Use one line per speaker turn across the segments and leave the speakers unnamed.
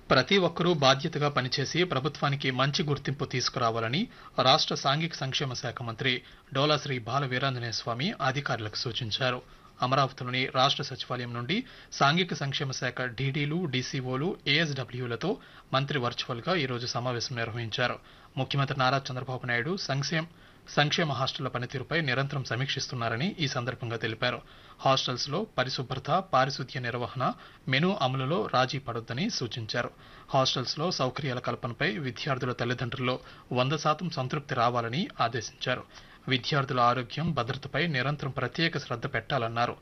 ప్రతి ఒక్కరూ బాధ్యతగా పనిచేసి ప్రభుత్వానికి మంచి గుర్తింపు తీసుకురావాలని రాష్ట్ర సాంఘిక సంక్షేమ శాఖ మంత్రి డోలాశ్రీ బాల వీరాంజనేయ స్వామి అధికారులకు సూచించారు అమరావతిలోని రాష్ట్ర సచివాలయం నుండి సాంఘిక సంక్షేమ శాఖ డీడీలు డీసీఓలు ఏఎస్డబ్ల్యూలతో మంత్రి వర్చువల్ గా ఈరోజు సమావేశం నిర్వహించారు ముఖ్యమంత్రి నారా చంద్రబాబు నాయుడు సంక్షేమ సంక్షేమ హాస్టళ్ల పనితీరుపై నిరంతరం సమీక్షిస్తున్నారని ఈ సందర్భంగా తెలిపారు హాస్టల్స్ లో పరిశుభ్రత పారిశుద్ధ్య నిర్వహణ మెను అమలులో రాజీ పడొద్దని సూచించారు హాస్టల్స్ లో సౌకర్యాల కల్పనపై విద్యార్థుల తల్లిదండ్రుల్లో వంద శాతం సంతృప్తి రావాలని ఆదేశించారు విద్యార్థుల ఆరోగ్యం భద్రతపై నిరంతరం ప్రత్యేక శ్రద్ధ పెట్టాలన్నారు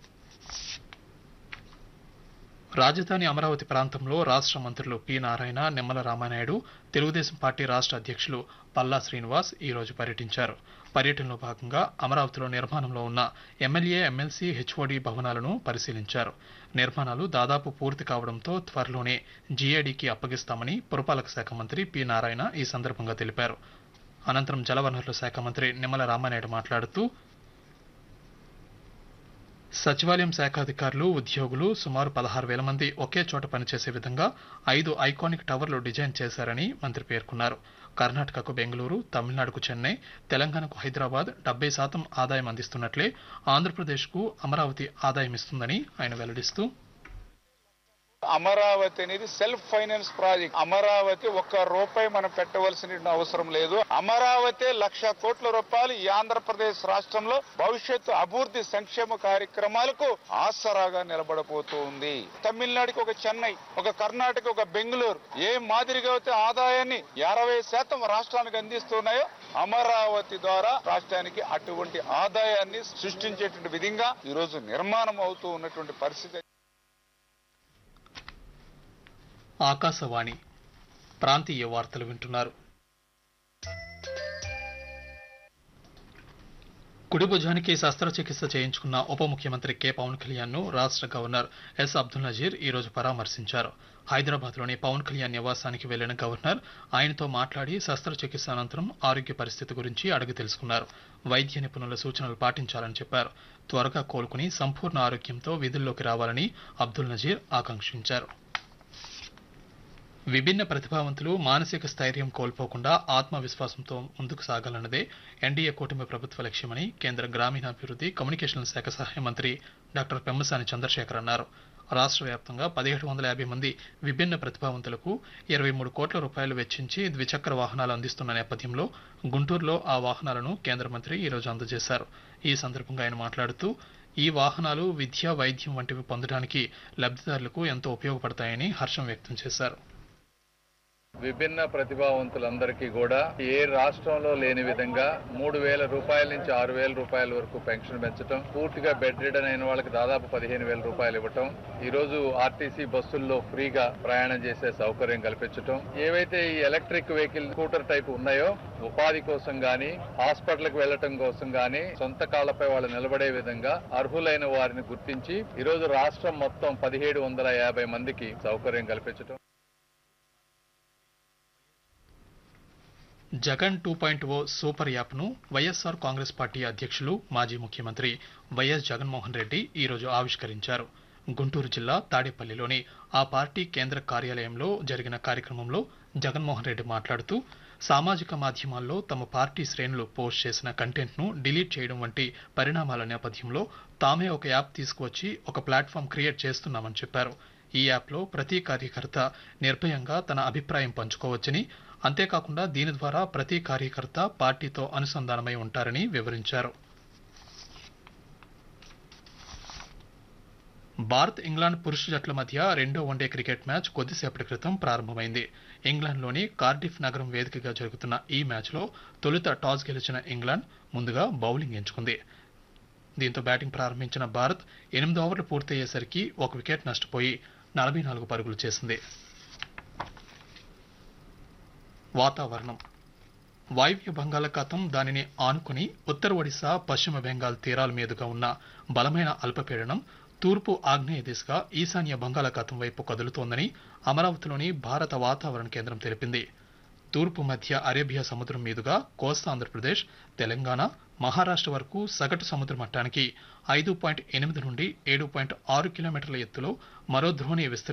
రాజధాని అమరావతి ప్రాంతంలో రాష్ట్ర మంత్రులు పి నారాయణ నిమ్మల రామానాయుడు తెలుగుదేశం పార్టీ రాష్ట్ర అధ్యక్షులు పల్లా శ్రీనివాస్ ఈ రోజు పర్యటించారు పర్యటనలో భాగంగా అమరావతిలో నిర్మాణంలో ఉన్న ఎమ్మెల్యే ఎమ్మెల్సీ హెచ్ఓడి భవనాలను పరిశీలించారు నిర్మాణాలు దాదాపు పూర్తి కావడంతో త్వరలోనే జీఏడీకి అప్పగిస్తామని పురపాలక శాఖ మంత్రి పి నారాయణ ఈ సందర్భంగా తెలిపారు అనంతరం జలవనరుల శాఖ మంత్రి నిమ్మల రామానాయుడు మాట్లాడుతూ సచివాలయం శాఖ అధికారులు ఉద్యోగులు సుమారు పదహారు వేల మంది ఒకే చోట పనిచేసే విధంగా ఐదు ఐకానిక్ టవర్లు డిజైన్ చేశారని మంత్రి పేర్కొన్నారు కర్ణాటకకు బెంగళూరు తమిళనాడుకు చెన్నై తెలంగాణకు హైదరాబాద్ డెబ్బై శాతం ఆదాయం అందిస్తున్నట్లే ఆంధ్రప్రదేశ్కు అమరావతి ఆదాయం ఇస్తుందని ఆయన వెల్లడిస్తూ
అమరావతి అనేది సెల్ఫ్ ఫైనాన్స్ ప్రాజెక్ట్ అమరావతి ఒక్క రూపాయి మనం పెట్టవలసిన అవసరం లేదు అమరావతి లక్ష కోట్ల రూపాయలు ఈ ఆంధ్రప్రదేశ్ రాష్ట్రంలో భవిష్యత్తు అభివృద్ధి సంక్షేమ కార్యక్రమాలకు ఆసరాగా నిలబడబోతూ ఉంది తమిళనాడుకి ఒక చెన్నై ఒక కర్ణాటక ఒక బెంగళూరు ఏ మాదిరిగా అయితే ఆదాయాన్ని అరవై శాతం రాష్ట్రానికి అందిస్తున్నాయో అమరావతి ద్వారా రాష్ట్రానికి అటువంటి ఆదాయాన్ని సృష్టించేటువంటి విధంగా ఈ రోజు నిర్మాణం అవుతూ ఉన్నటువంటి పరిస్థితి
ఆకాశవాణి ప్రాంతీయ వార్తలు వింటున్నారు కుడి భుజానికి శస్త్రచికిత్స చేయించుకున్న ఉప ముఖ్యమంత్రి కె పవన్ కళ్యాణ్ ను రాష్ట్ర గవర్నర్ ఎస్ అబ్దుల్ నజీర్ ఈ రోజు పరామర్శించారు హైదరాబాద్ లోని పవన్ కళ్యాణ్ నివాసానికి వెళ్లిన గవర్నర్ ఆయనతో మాట్లాడి శస్త్రచికిత్స అనంతరం ఆరోగ్య పరిస్థితి గురించి అడిగి తెలుసుకున్నారు వైద్య నిపుణుల సూచనలు పాటించాలని చెప్పారు త్వరగా కోలుకుని సంపూర్ణ ఆరోగ్యంతో విధుల్లోకి రావాలని అబ్దుల్ నజీర్ ఆకాంక్షించారు విభిన్న ప్రతిభావంతులు మానసిక స్థైర్యం కోల్పోకుండా ఆత్మవిశ్వాసంతో ముందుకు సాగాలన్నదే ఎన్డీఏ కూటమి ప్రభుత్వ లక్ష్యమని కేంద్ర గ్రామీణాభివృద్ధి కమ్యూనికేషన్ల శాఖ సహాయ మంత్రి డాక్టర్ పెమ్మసాని చంద్రశేఖర్ అన్నారు రాష్ట్ర వ్యాప్తంగా పదిహేడు వందల యాభై మంది విభిన్న ప్రతిభావంతులకు ఇరవై మూడు కోట్ల రూపాయలు వెచ్చించి ద్విచక్ర వాహనాలు అందిస్తున్న నేపథ్యంలో గుంటూరులో ఆ వాహనాలను కేంద్ర మంత్రి ఈరోజు అందజేశారు ఈ సందర్భంగా ఆయన మాట్లాడుతూ ఈ వాహనాలు విద్య వైద్యం వంటివి పొందడానికి లబ్ధిదారులకు ఎంతో ఉపయోగపడతాయని హర్షం వ్యక్తం చేశారు
విభిన్న ప్రతిభావంతులందరికీ కూడా ఏ రాష్ట్రంలో లేని విధంగా మూడు వేల రూపాయల నుంచి ఆరు వేల రూపాయల వరకు పెన్షన్ పెంచడం పూర్తిగా బెడ్ రిడన్ అయిన వాళ్ళకి దాదాపు పదిహేను వేల రూపాయలు ఇవ్వటం ఈ రోజు ఆర్టీసీ బస్సుల్లో ఫ్రీగా ప్రయాణం చేసే సౌకర్యం కల్పించటం ఏవైతే ఈ ఎలక్ట్రిక్ వెహికల్ స్కూటర్ టైప్ ఉన్నాయో ఉపాధి కోసం గాని హాస్పిటల్కి వెళ్లటం కోసం గాని సొంత కాళ్లపై వాళ్ళు నిలబడే విధంగా అర్హులైన వారిని గుర్తించి ఈ రోజు రాష్ట్రం మొత్తం పదిహేడు వందల యాభై మందికి సౌకర్యం కల్పించటం
Jagan two point O super యాప్ను వైఎస్ఆర్ కాంగ్రెస్ పార్టీ అధ్యక్షులు మాజీ ముఖ్యమంత్రి వైఎస్ జగన్మోహన్ రెడ్డి ఈరోజు ఆవిష్కరించారు గుంటూరు జిల్లా తాడేపల్లిలోని ఆ పార్టీ కేంద్ర కార్యాలయంలో జరిగిన కార్యక్రమంలో జగన్మోహన్ రెడ్డి మాట్లాడుతూ సామాజిక మాధ్యమాల్లో తమ పార్టీ శ్రేణులు పోస్ట్ చేసిన కంటెంట్ను డిలీట్ చేయడం వంటి పరిణామాల నేపథ్యంలో తామే ఒక యాప్ తీసుకువచ్చి ఒక ప్లాట్ఫామ్ క్రియేట్ చేస్తున్నామని చెప్పారు ఈ యాప్లో ప్రతి కార్యకర్త నిర్భయంగా తన అభిప్రాయం పంచుకోవచ్చని అంతేకాకుండా దీని ద్వారా ప్రతి కార్యకర్త పార్టీతో అనుసంధానమై ఉంటారని వివరించారు భారత్ ఇంగ్లాండ్ పురుష జట్ల మధ్య రెండో వన్డే క్రికెట్ మ్యాచ్ కొద్దిసేపటి క్రితం ప్రారంభమైంది ఇంగ్లాండ్లోని కార్డిఫ్ నగరం వేదికగా జరుగుతున్న ఈ మ్యాచ్లో తొలుత టాస్ గెలిచిన ఇంగ్లాండ్ ముందుగా బౌలింగ్ ఎంచుకుంది దీంతో బ్యాటింగ్ ప్రారంభించిన భారత్ ఎనిమిది ఓవర్లు పూర్తయ్యేసరికి ఒక వికెట్ నష్టపోయి నలభై నాలుగు పరుగులు చేసింది వాతావరణం వాయువ్య బంగాళాఖాతం దానిని ఆనుకుని ఉత్తర ఒడిశా పశ్చిమ బెంగాల్ తీరాల మీదుగా ఉన్న బలమైన అల్పపీడనం తూర్పు ఆగ్నేయ దిశగా ఈశాన్య బంగాళాఖాతం వైపు కదులుతోందని అమరావతిలోని భారత వాతావరణ కేంద్రం తెలిపింది తూర్పు మధ్య అరేబియా సముద్రం మీదుగా కోస్తా ఆంధ్రప్రదేశ్ తెలంగాణ మహారాష్ట్ర వరకు సగటు సముద్ర మట్టానికి ఐదు పాయింట్ ఎనిమిది నుండి ఏడు పాయింట్ ఆరు కిలోమీటర్ల ఎత్తులో మరో ద్రోణి విస్తరి